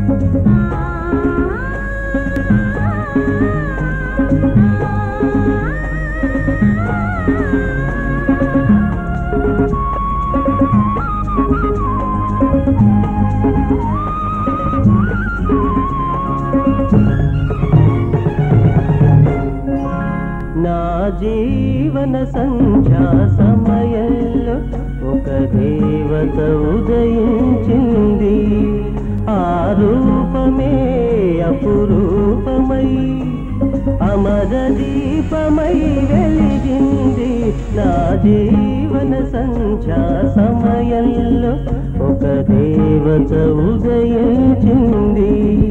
నా జీవన సంధ్యా సమయంలో ఒక దేవత ఉదయించింది ఆ రూపమే అపురూపమై అమర దీపమై వెలిగింది నా జీవన సంధ్యా సమయంలో ఒక దేవత ఉదయించింది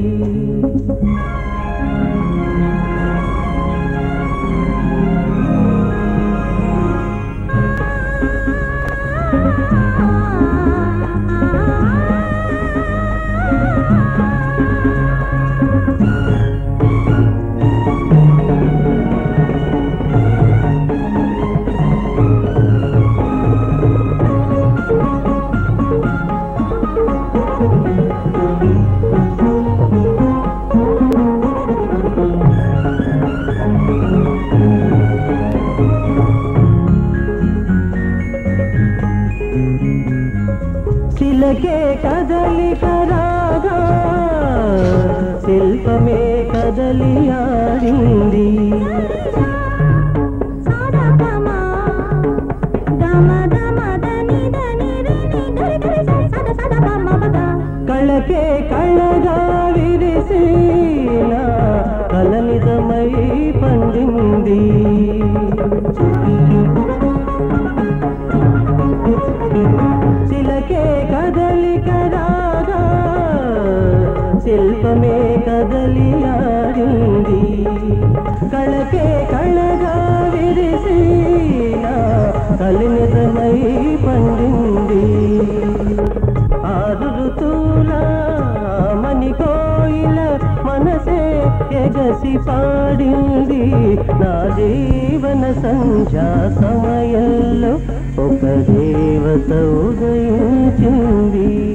శిలకే కదలిక రాగా శిల్పమే కదలి ఆడింది కళకే కళ్ళగా విరిసిన కల నిజమై పండింది శిలకే కదలిక రాగా శిల్పమే కదలి ఆడింది కళకే కళగా విరిసిన కలి నిజమై పండింది ఆరు ఋతువుల మణి కోయిల మనసే ఎగసి పాడింది నా జీవన సంధ్యా సమయంలో ఒక దేవత ఉదయించింది